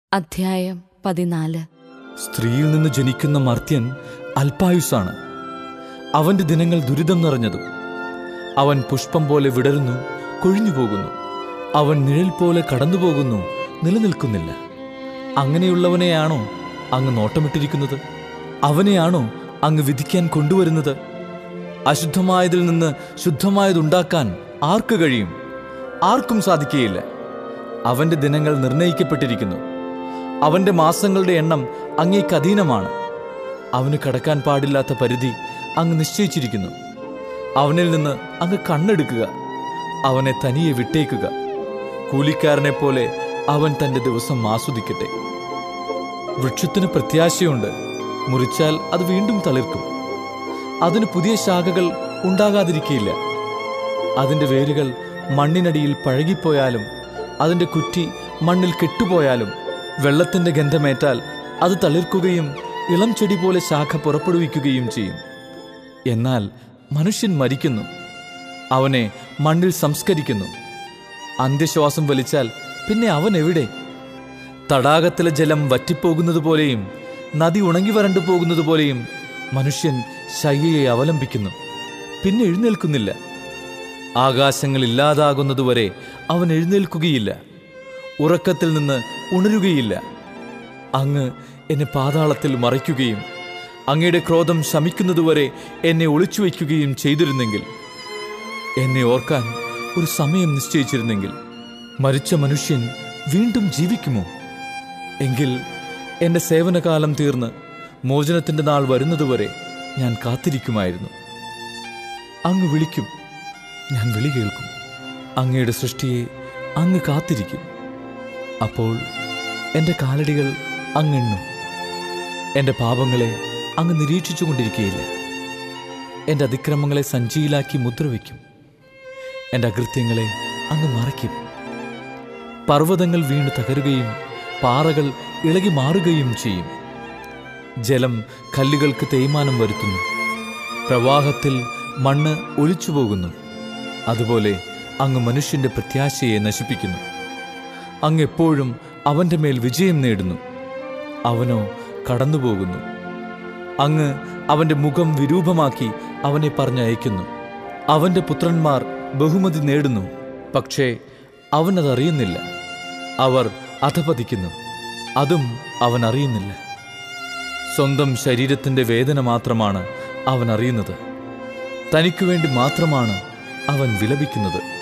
അധ്യായം പതിനാല് സ്ത്രീയിൽ നിന്ന് ജനിക്കുന്ന മർത്യൻ അല്പായുസാണ് അവന്റെ ദിനങ്ങൾ ദുരിതം നിറഞ്ഞതും അവൻ പുഷ്പം പോലെ വിടരുന്നു കൊഴിഞ്ഞു പോകുന്നു അവൻ നിഴൽ പോലെ കടന്നുപോകുന്നു നിലനിൽക്കുന്നില്ല അങ്ങനെയുള്ളവനെയാണോ അങ്ങ് നോട്ടമിട്ടിരിക്കുന്നത് അവനെയാണോ അങ്ങ് വിധിക്കാൻ കൊണ്ടുവരുന്നത് അശുദ്ധമായതിൽ നിന്ന് ശുദ്ധമായതുണ്ടാക്കാൻ ആർക്ക് കഴിയും ആർക്കും സാധിക്കുകയില്ല അവന്റെ ദിനങ്ങൾ നിർണയിക്കപ്പെട്ടിരിക്കുന്നു അവന്റെ മാസങ്ങളുടെ എണ്ണം അങ്ങേക്ക് അധീനമാണ് അവന് കടക്കാൻ പാടില്ലാത്ത പരിധി അങ്ങ് നിശ്ചയിച്ചിരിക്കുന്നു അവനിൽ നിന്ന് അങ്ങ് കണ്ണെടുക്കുക അവനെ തനിയെ വിട്ടേക്കുക കൂലിക്കാരനെ പോലെ അവൻ തന്റെ ദിവസം ആസ്വദിക്കട്ടെ വൃക്ഷത്തിന് പ്രത്യാശയുണ്ട് മുറിച്ചാൽ അത് വീണ്ടും തളിർക്കും അതിന് പുതിയ ശാഖകൾ ഉണ്ടാകാതിരിക്കയില്ല അതിന്റെ വേരുകൾ മണ്ണിനടിയിൽ പഴകിപ്പോയാലും അതിന്റെ കുറ്റി മണ്ണിൽ കെട്ടുപോയാലും വെള്ളത്തിന്റെ ഗന്ധമേറ്റാൽ അത് തളിർക്കുകയും ഇളം ചെടി പോലെ ശാഖ പുറപ്പെടുവിക്കുകയും ചെയ്യും എന്നാൽ മനുഷ്യൻ മരിക്കുന്നു അവനെ മണ്ണിൽ സംസ്കരിക്കുന്നു അന്ത്യശ്വാസം വലിച്ചാൽ പിന്നെ അവൻ എവിടെ തടാകത്തിലെ ജലം വറ്റിപ്പോകുന്നത് പോലെയും നദി ഉണങ്ങി വരണ്ടു പോകുന്നത് പോലെയും മനുഷ്യൻ ശയ്യയെ അവലംബിക്കുന്നു പിന്നെ എഴുന്നേൽക്കുന്നില്ല ആകാശങ്ങൾ ഇല്ലാതാകുന്നതുവരെ അവൻ എഴുന്നേൽക്കുകയില്ല ഉറക്കത്തിൽ നിന്ന് ഉണരുകയില്ല അങ്ങ് എന്നെ പാതാളത്തിൽ മറയ്ക്കുകയും അങ്ങയുടെ ക്രോധം ശമിക്കുന്നതുവരെ എന്നെ ഒളിച്ചു വയ്ക്കുകയും ചെയ്തിരുന്നെങ്കിൽ എന്നെ ഓർക്കാൻ ഒരു സമയം നിശ്ചയിച്ചിരുന്നെങ്കിൽ മരിച്ച മനുഷ്യൻ വീണ്ടും ജീവിക്കുമോ എങ്കിൽ എൻ്റെ സേവനകാലം തീർന്ന് മോചനത്തിൻ്റെ നാൾ വരുന്നതുവരെ ഞാൻ കാത്തിരിക്കുമായിരുന്നു അങ്ങ് വിളിക്കും ഞാൻ വിളി കേൾക്കും അങ്ങയുടെ സൃഷ്ടിയെ അങ്ങ് കാത്തിരിക്കും അപ്പോൾ എൻ്റെ കാലടികൾ അങ്ങെണ്ണും എൻ്റെ പാപങ്ങളെ അങ്ങ് നിരീക്ഷിച്ചു കൊണ്ടിരിക്കുകയില്ല എൻ്റെ അതിക്രമങ്ങളെ സഞ്ചിയിലാക്കി മുദ്രവയ്ക്കും എൻ്റെ അകൃത്യങ്ങളെ അങ്ങ് മറയ്ക്കും പർവ്വതങ്ങൾ വീണ് തകരുകയും പാറകൾ ഇളകി മാറുകയും ചെയ്യും ജലം കല്ലുകൾക്ക് തേയ്മാനം വരുത്തുന്നു പ്രവാഹത്തിൽ മണ്ണ് ഒലിച്ചു പോകുന്നു അതുപോലെ അങ്ങ് മനുഷ്യന്റെ പ്രത്യാശയെ നശിപ്പിക്കുന്നു അങ്ങ് എപ്പോഴും അവന്റെ മേൽ വിജയം നേടുന്നു അവനോ കടന്നുപോകുന്നു അങ്ങ് അവന്റെ മുഖം വിരൂപമാക്കി അവനെ പറഞ്ഞയക്കുന്നു അവന്റെ പുത്രന്മാർ ബഹുമതി നേടുന്നു പക്ഷേ അവനതറിയുന്നില്ല അവർ അധപതിക്കുന്നു അതും അവൻ അറിയുന്നില്ല സ്വന്തം ശരീരത്തിന്റെ വേദന മാത്രമാണ് അവൻ അറിയുന്നത് തനിക്കു വേണ്ടി മാത്രമാണ് അവൻ വിലപിക്കുന്നത്